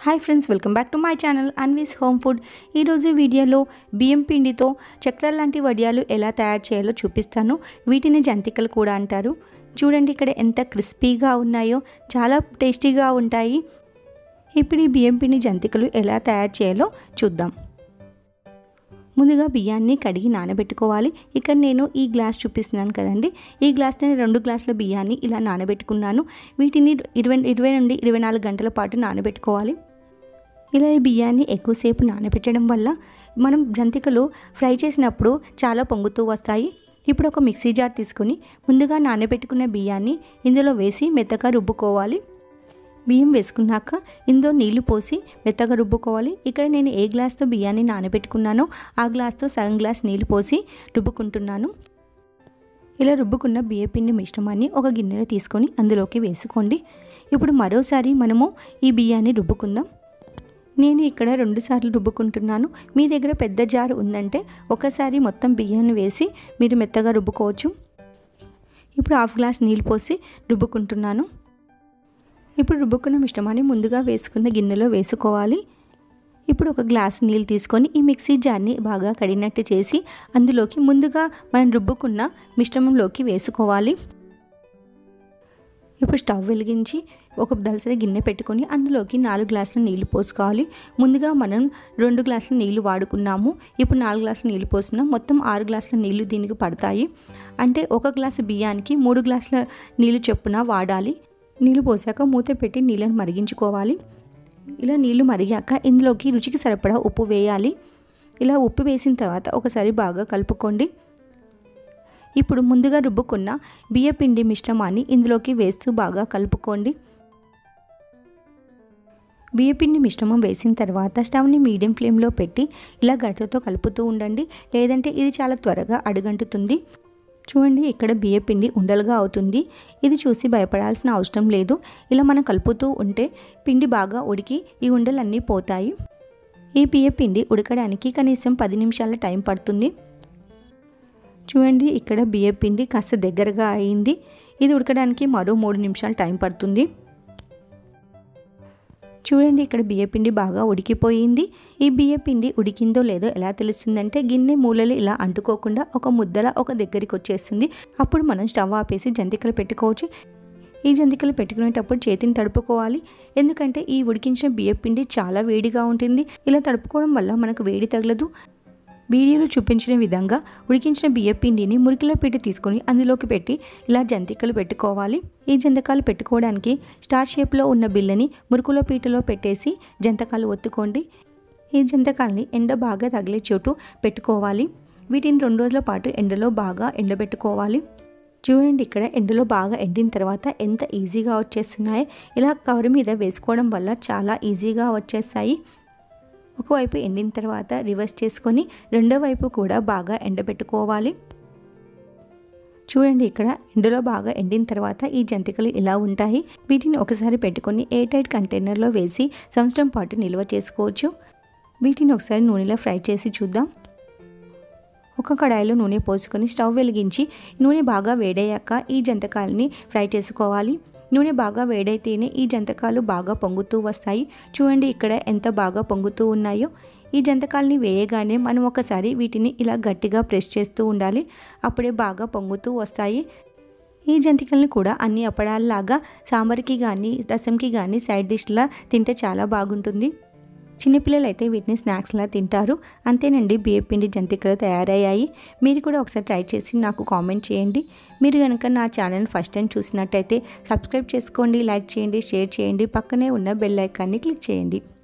hi friends welcome back to my channel Anvi's home food ఈరోజు వీడియోలో బియ్యం పిండితో చక్రాల లాంటి వడియాలు ఎలా తయారు చేయాలో చూపిస్తాను వీటిని జంతికలు కూడా అంటారు చూడండి ఇక్కడ ఎంత క్రిస్పీగా ఉన్నాయో చాలా టేస్టీగా ఉంటాయి ఇప్పుడు ఈ బియ్యం పిండి జంతికలు ఎలా తయారు చేయాలో చూద్దాం ముందుగా బియ్యాన్ని కడిగి నానబెట్టుకోవాలి ఇక్కడ నేను ఈ గ్లాస్ చూపిస్తున్నాను కదండి ఈ గ్లాస్ నేను రెండు గ్లాసుల బియ్యాన్ని ఇలా నానబెట్టుకున్నాను వీటిని ఇరవై ఇరవై నుండి ఇరవై నాలుగు గంటల పాటు నానబెట్టుకోవాలి ఇలా ఈ బియ్యాన్ని ఎక్కువసేపు నానబెట్టడం వల్ల మనం జంతికలు ఫ్రై చేసినప్పుడు చాలా పొంగుతూ వస్తాయి ఇప్పుడు ఒక మిక్సీ జార్ తీసుకొని ముందుగా నానబెట్టుకున్న బియ్యాన్ని ఇందులో వేసి మెత్తగా రుబ్బుకోవాలి బియ్యం వేసుకున్నాక ఇందులో నీళ్లు పోసి మెత్తగా రుబ్బుకోవాలి ఇక్కడ నేను ఏ గ్లాస్తో బియ్యాన్ని నానబెట్టుకున్నానో ఆ గ్లాస్తో సగం గ్లాస్ నీళ్లు పోసి రుబ్బుకుంటున్నాను ఇలా రుబ్బుకున్న బియ్యపిండి మిశ్రమాన్ని ఒక గిన్నెలో తీసుకొని అందులోకి వేసుకోండి ఇప్పుడు మరోసారి మనము ఈ బియ్యాన్ని రుబ్బుకుందాం నేను ఇక్కడ రెండు సార్లు రుబ్బుకుంటున్నాను మీ దగ్గర పెద్ద జారు ఉందంటే ఒకసారి మొత్తం బియ్యాన్ని వేసి మీరు మెత్తగా రుబ్బుకోవచ్చు ఇప్పుడు హాఫ్ గ్లాస్ నీళ్ళు పోసి రుబ్బుకుంటున్నాను ఇప్పుడు రుబ్బుకున్న మిశ్రమాన్ని ముందుగా వేసుకున్న గిన్నెలో వేసుకోవాలి ఇప్పుడు ఒక గ్లాస్ నీళ్ళు తీసుకొని ఈ మిక్సీ జార్ని బాగా కడిగినట్టు చేసి అందులోకి ముందుగా మనం రుబ్బుకున్న మిశ్రమంలోకి వేసుకోవాలి ఇప్పుడు స్టవ్ వెలిగించి ఒక దలసరి గిన్నె పెట్టుకొని అందులోకి నాలుగు గ్లాసుల నీళ్లు పోసుకోవాలి ముందుగా మనం రెండు గ్లాసుల నీళ్లు వాడుకున్నాము ఇప్పుడు నాలుగు గ్లాసుల నీళ్లు పోస్తున్నాం మొత్తం ఆరు గ్లాసుల నీళ్లు దీనికి పడతాయి అంటే ఒక గ్లాసు బియ్యానికి మూడు గ్లాసుల నీళ్లు చొప్పున వాడాలి నీళ్లు పోసాక మూత పెట్టి నీళ్ళని మరిగించుకోవాలి ఇలా నీళ్లు మరిగాక ఇందులోకి రుచికి సరిపడా ఉప్పు వేయాలి ఇలా ఉప్పు వేసిన తర్వాత ఒకసారి బాగా కలుపుకోండి ఇప్పుడు ముందుగా రుబ్బుకున్న బియ్యపిండి మిశ్రమాన్ని ఇందులోకి వేస్తూ బాగా కలుపుకోండి బియ్యపిండి మిశ్రమం వేసిన తర్వాత స్టవ్ని మీడియం ఫ్లేమ్లో పెట్టి ఇలా గరిటెతో కలుపుతూ ఉండండి లేదంటే ఇది చాలా త్వరగా అడుగంటుతుంది చూడండి ఇక్కడ బియ్యపిండి ఉండలుగా అవుతుంది ఇది చూసి భయపడాల్సిన అవసరం లేదు ఇలా మనం కలుపుతూ ఉంటే పిండి బాగా ఉడికి ఈ ఉండలన్నీ పోతాయి ఈ బియ్యపిండి ఉడకడానికి కనీసం పది నిమిషాల టైం పడుతుంది చూడండి ఇక్కడ బియ్యపిండి కాస్త దగ్గరగా అయింది ఇది ఉడకడానికి మరో మూడు నిమిషాలు టైం పడుతుంది చూడండి ఇక్కడ బియ్యపిండి బాగా ఉడికిపోయింది ఈ బియ్యపిండి ఉడికిందో లేదో ఎలా తెలుస్తుందంటే గిన్నె మూలలు ఇలా అంటుకోకుండా ఒక ముద్దల ఒక దగ్గరికి వచ్చేస్తుంది అప్పుడు మనం స్టవ్ ఆపేసి జంతికలు పెట్టుకోవచ్చు ఈ జంతికలు పెట్టుకునేటప్పుడు చేతిని తడుపుకోవాలి ఎందుకంటే ఈ ఉడికించిన బియ్యపిండి చాలా వేడిగా ఉంటుంది ఇలా తడుపుకోవడం వల్ల మనకు వేడి తగలదు వీడియోలో చూపించిన విధంగా ఉడికించిన బియ్యపిండిని మురికిలో పెట్టి తీసుకొని అందులోకి పెట్టి ఇలా జంతికలు పెట్టుకోవాలి ఈ జంతకాలు పెట్టుకోవడానికి స్టార్ షేప్లో ఉన్న బిల్లని మురుకులో పీటలో పెట్టేసి జంతకాలు ఒత్తుకోండి ఈ జంతకాలని ఎండ బాగా తగిలే చోటు పెట్టుకోవాలి వీటిని రెండు రోజుల పాటు ఎండలో బాగా ఎండబెట్టుకోవాలి చూడండి ఇక్కడ ఎండలో బాగా ఎండిన తర్వాత ఎంత ఈజీగా వచ్చేస్తున్నాయి ఇలా కవర్ మీద వేసుకోవడం వల్ల చాలా ఈజీగా వచ్చేస్తాయి ఒకవైపు ఎండిన తర్వాత రివర్స్ చేసుకొని రెండో వైపు కూడా బాగా ఎండబెట్టుకోవాలి చూడండి ఇక్కడ ఎండలో బాగా ఎండిన తర్వాత ఈ జంతికలు ఇలా ఉంటాయి వీటిని ఒకసారి పెట్టుకొని ఎయిర్ టైట్ కంటైనర్లో వేసి సంవత్సరం పాటు నిల్వ చేసుకోవచ్చు వీటిని ఒకసారి నూనెలో ఫ్రై చేసి చూద్దాం ఒక కడాయిలో నూనె పోసుకొని స్టవ్ వెలిగించి నూనె బాగా వేడయ్యాక ఈ జంతకాలని ఫ్రై చేసుకోవాలి నూనె బాగా వేడైతేనే ఈ జంతకాలు బాగా పొంగుతూ వస్తాయి చూడండి ఇక్కడ ఎంత బాగా పొంగుతూ ఉన్నాయో ఈ జంతకాలని వేయగానే మనం ఒకసారి వీటిని ఇలా గట్టిగా ప్రెస్ చేస్తూ ఉండాలి అప్పుడే బాగా పొంగుతూ వస్తాయి ఈ జంతికల్ని కూడా అన్ని అప్పడాల్లాగా సాంబార్కి కానీ రసంకి కానీ సైడ్ డిష్లా తింటే చాలా బాగుంటుంది చిన్నపిల్లలు అయితే వీటిని స్నాక్స్లా తింటారు అంతేనండి బియ్యపిండి జంతికలు తయారయ్యాయి మీరు కూడా ఒకసారి ట్రై చేసి నాకు కామెంట్ చేయండి మీరు కనుక నా ఛానల్ ఫస్ట్ టైం చూసినట్టయితే సబ్స్క్రైబ్ చేసుకోండి లైక్ చేయండి షేర్ చేయండి పక్కనే ఉన్న బెల్ ఐకాన్ని క్లిక్ చేయండి